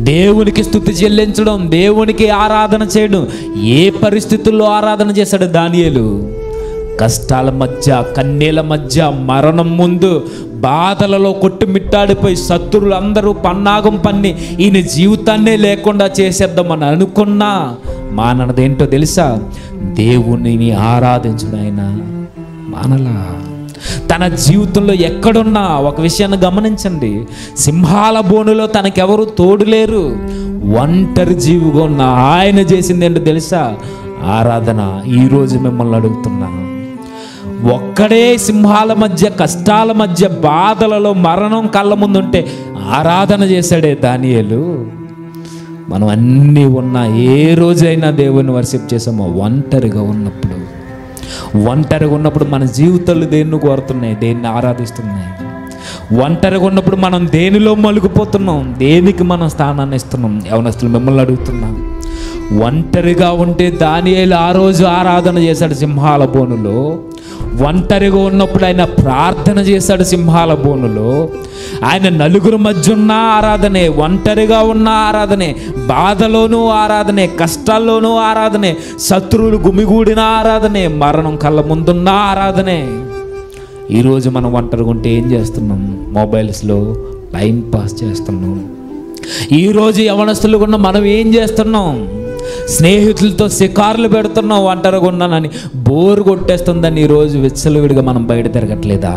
దేవునికి స్థుతి చెల్లించడం దేవునికి ఆరాధన చేయడం ఏ పరిస్థితుల్లో ఆరాధన చేశాడు దానియేలు కష్టాల మధ్య కన్నీల మధ్య మరణం ముందు బాధలలో కొట్టుమిట్టాడిపోయి శత్రువులు అందరూ పన్నాగం పన్ని ఈయన జీవితాన్నే లేకుండా చేసేద్దామని అనుకున్నా మాననదేంటో తెలుసా దేవునిని ఆరాధించడం ఆయన మానలా తన జీవితంలో ఎక్కడున్నా ఒక విషయాన్ని గమనించండి సింహాల బోనులో తనకెవరు తోడులేరు ఒంటరి జీవిగా ఉన్న ఆయన చేసింది ఏంటో తెలుసా ఆరాధన ఈరోజు మిమ్మల్ని అడుగుతున్నా ఒక్కడే సింహాల మధ్య కష్టాల మధ్య బాధలలో మరణం కళ్ళ ముందుంటే ఆరాధన చేశాడే దానియేలు మనం అన్నీ ఉన్నా ఏ రోజైనా దేవుని వర్షిప్ చేసామో ఒంటరిగా ఉన్నప్పుడు ఒంటరిగా ఉన్నప్పుడు మన జీవితాలు దేన్ని కోరుతున్నాయి దేన్ని ఆరాధిస్తున్నాయి ఒంటరిగా ఉన్నప్పుడు మనం దేనిలో మలుగుపోతున్నాం దేనికి మనం స్థానాన్ని ఇస్తున్నాం యవనస్తులు మిమ్మల్ని అడుగుతున్నాం ఒంటరిగా ఉంటే దానియేలు ఆ రోజు ఆరాధన చేశాడు సింహాల బోనులో ఒంటరిగా ఉన్నప్పుడు ఆయన ప్రార్థన చేశాడు సింహాల బోనులో ఆయన నలుగురు మధ్య ఉన్న ఆరాధనే ఒంటరిగా ఉన్న ఆరాధనే బాధలోనూ ఆరాధనే కష్టాల్లోనూ ఆరాధనే శత్రువులు గుమిగూడిన ఆరాధనే మరణం కళ్ళ ముందున్న ఆరాధనే ఈరోజు మనం ఒంటరిగా ఉంటే ఏం చేస్తున్నాం మొబైల్స్లో టైం పాస్ చేస్తున్నాం ఈరోజు యవనస్తులు ఉన్న మనం ఏం చేస్తున్నాం స్నేహితులతో శికారులు పెడుతున్నాం ఒంటరిగా ఉన్నానని బోరు కొట్టేస్తుందని ఈరోజు విచ్చలవిడిగా మనం బయట తిరగట్లేదా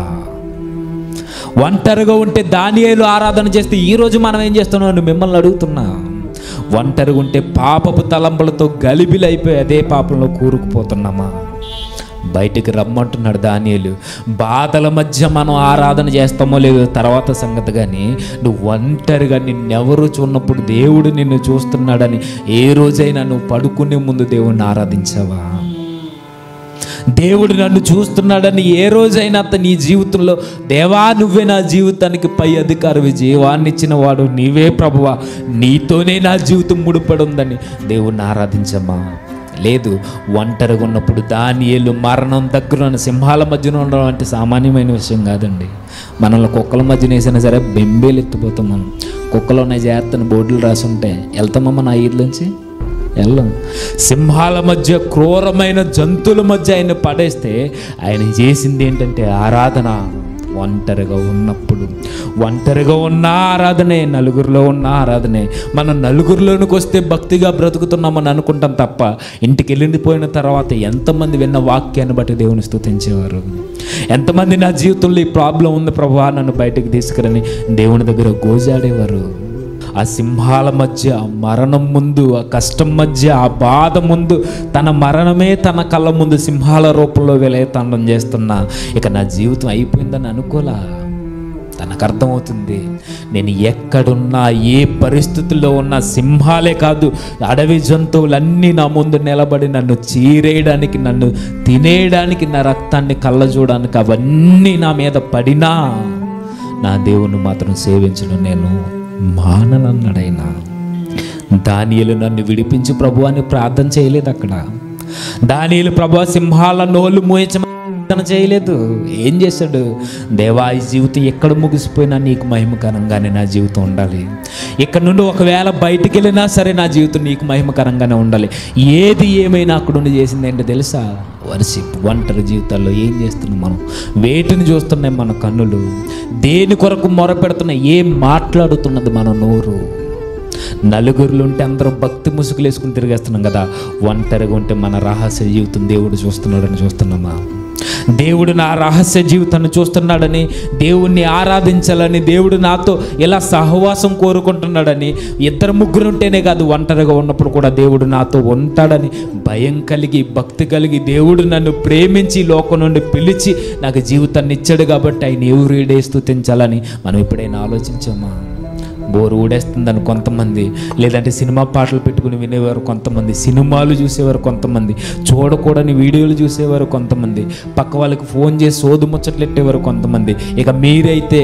ఒంటరిగా ఉంటే దానియేలు ఆరాధన చేస్తే ఈరోజు మనం ఏం చేస్తున్నాం అని మిమ్మల్ని అడుగుతున్నా ఒంటరిగా ఉంటే పాపపు తలంపులతో గలిబిలైపోయి అదే పాపంలో కూరుకుపోతున్నామా బయటికి రమ్మంటున్నాడు దానియేలు బాధల మధ్య మనం ఆరాధన చేస్తామో లేదో తర్వాత సంగతి కానీ నువ్వు ఒంటరిగా నిన్నెవరు చూన్నప్పుడు దేవుడు నిన్ను చూస్తున్నాడని ఏ రోజైనా నువ్వు పడుకునే ముందు దేవుణ్ణి ఆరాధించావా దేవుడు నన్ను చూస్తున్నాడని ఏ రోజైనా అతను నీ జీవితంలో దేవా నువ్వే నా జీవితానికి పై అధికారి జీవాన్ని ఇచ్చిన వాడు నీవే ప్రభువా నీతోనే నా జీవితం ముడిపడి ఉందని దేవుణ్ణి ఆరాధించమ్మా లేదు ఒంటరిగా ఉన్నప్పుడు దానియేలు మరణం దగ్గర ఉన్న సింహాల మధ్యన ఉండడం అంటే సామాన్యమైన విషయం కాదండి మనల్ని కుక్కల మధ్యన వేసినా సరే బెంబేలు ఎత్తిపోతాం మనం కుక్కలు ఉన్నాయి జాగ్రత్తని బోర్డులు రాసి ఉంటే వెళ్తామమ్మా నా ఈదులోంచి వెళ్ళం సింహాల మధ్య క్రూరమైన జంతువుల మధ్య ఆయన పడేస్తే ఆయన చేసింది ఏంటంటే ఆరాధన ఒంటరిగా ఉన్నప్పుడు ఒంటరిగా ఉన్న ఆరాధనే నలుగురిలో ఉన్న ఆరాధనే మనం నలుగురిలోనికి వస్తే భక్తిగా బ్రతుకుతున్నామని అనుకుంటాం తప్ప ఇంటికి వెళ్ళిపోయిన తర్వాత ఎంతమంది విన్న వాక్యాన్ని బట్టి దేవుని స్తుతించేవారు ఎంతమంది నా జీవితంలో ఈ ప్రాబ్లం ఉంది ప్రభా నన్ను బయటకు తీసుకురని దేవుని దగ్గర గోజాడేవారు ఆ సింహాల మధ్య ఆ మరణం ముందు ఆ కష్టం మధ్య ఆ బాధ ముందు తన మరణమే తన కళ్ళ ముందు సింహాల రూపంలో విలయతాండం చేస్తున్నా ఇక నా జీవితం అయిపోయిందని అనుకోలా తనకు అర్థమవుతుంది నేను ఎక్కడున్నా ఏ పరిస్థితుల్లో ఉన్నా సింహాలే కాదు అడవి జంతువులన్నీ నా ముందు నిలబడి నన్ను చీరేయడానికి నన్ను తినేయడానికి నా రక్తాన్ని కళ్ళజూడడానికి అవన్నీ నా మీద పడినా నా దేవుని మాత్రం సేవించడం నేను మాననన్నాడైనా దానియలు నన్ను విడిపించి ప్రభు అని ప్రార్థన చేయలేదు అక్కడ దానియలు ప్రభు సింహాల నోళ్ళు మూయించమని ప్రార్థన చేయలేదు ఏం చేశాడు దేవా ఈ జీవితం ఎక్కడ ముగిసిపోయినా నీకు మహిమకరంగానే నా జీవితం ఉండాలి ఇక్కడ నుండి ఒకవేళ బయటికి వెళ్ళినా సరే నా జీవితం నీకు మహిమకరంగానే ఉండాలి ఏది ఏమైనా అక్కడ ఉండి చేసింది ఏంటో తెలుసా వర్షిప్ ఒంటరి జీవితాల్లో ఏం చేస్తున్నాం మనం వేటిని చూస్తున్నాయి మన కన్నులు దేని కొరకు మొరపెడుతున్నాయి ఏం మాట్లాడుతున్నది మన నోరు నలుగురులు ఉంటే అందరూ భక్తి ముసుగులు వేసుకుని తిరిగేస్తున్నాం కదా ఒంటరిగా ఉంటే మన రహస్య జీవితం దేవుడు చూస్తున్నాడని చూస్తున్నామా దేవుడు నా రహస్య జీవితాన్ని చూస్తున్నాడని దేవుణ్ణి ఆరాధించాలని దేవుడు నాతో ఇలా సహవాసం కోరుకుంటున్నాడని ఇద్దరు ముగ్గురు ఉంటేనే కాదు ఒంటరిగా ఉన్నప్పుడు కూడా దేవుడు నాతో ఉంటాడని భయం కలిగి భక్తి కలిగి దేవుడు నన్ను ప్రేమించి ఈ లోకం నుండి పిలిచి నాకు జీవితాన్ని ఇచ్చాడు కాబట్టి ఆయన ఎవరిడే స్థుతించాలని మనం ఎప్పుడైనా ఆలోచించామా బోరు ఊడేస్తుందని కొంతమంది లేదంటే సినిమా పాటలు పెట్టుకుని వినేవారు కొంతమంది సినిమాలు చూసేవారు కొంతమంది చూడకూడని వీడియోలు చూసేవారు కొంతమంది పక్క వాళ్ళకి ఫోన్ చేసి సోదు ముచ్చట్లెట్టేవారు కొంతమంది ఇక మీరైతే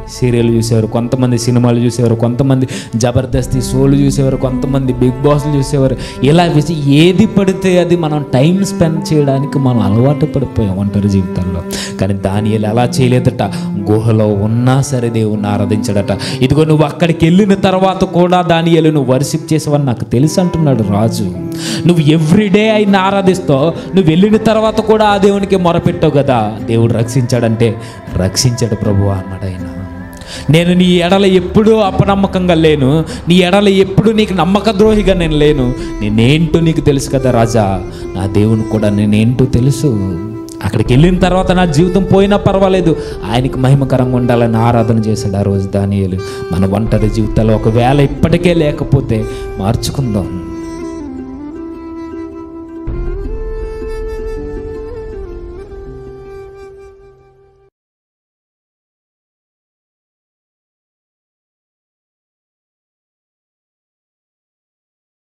సీరియల్ చూసేవారు కొంతమంది సినిమాలు చూసేవారు కొంతమంది జబర్దస్తి షోలు చూసేవారు కొంతమంది బిగ్ బాస్లు చూసేవారు ఇలా వేసి ఏది పడితే అది మనం టైం స్పెండ్ చేయడానికి మనం అలవాటు పడిపోయాం ఒంటరి జీవితంలో కానీ దానియలు అలా చేయలేదట గుహలో ఉన్నా సరే దేవుణ్ణి ఆరాధించాడట ఇదిగో నువ్వు అక్కడికి వెళ్ళిన తర్వాత కూడా దానియలు నువ్వు వర్షిప్ చేసావని నాకు తెలుసు అంటున్నాడు రాజు నువ్వు ఎవ్రీడే ఆయన ఆరాధిస్తావు నువ్వు వెళ్ళిన తర్వాత కూడా ఆ దేవునికి మొరపెట్టావు కదా దేవుడు రక్షించాడంటే రక్షించాడు ప్రభు అన్నాడు ఆయన నేను నీ ఎడల ఎప్పుడూ అపనమ్మకంగా లేను నీ ఎడల ఎప్పుడు నీకు నమ్మక ద్రోహిగా నేను లేను నేనేంటో నీకు తెలుసు కదా రాజా నా దేవుని కూడా నేనేంటో తెలుసు అక్కడికి వెళ్ళిన తర్వాత నా జీవితం పోయినా పర్వాలేదు ఆయనకి మహిమకరంగా ఉండాలని ఆరాధన చేశాడు ఆ రోజు దానియలు మన ఒంటరి జీవితాలు ఒకవేళ ఇప్పటికే లేకపోతే మార్చుకుందాం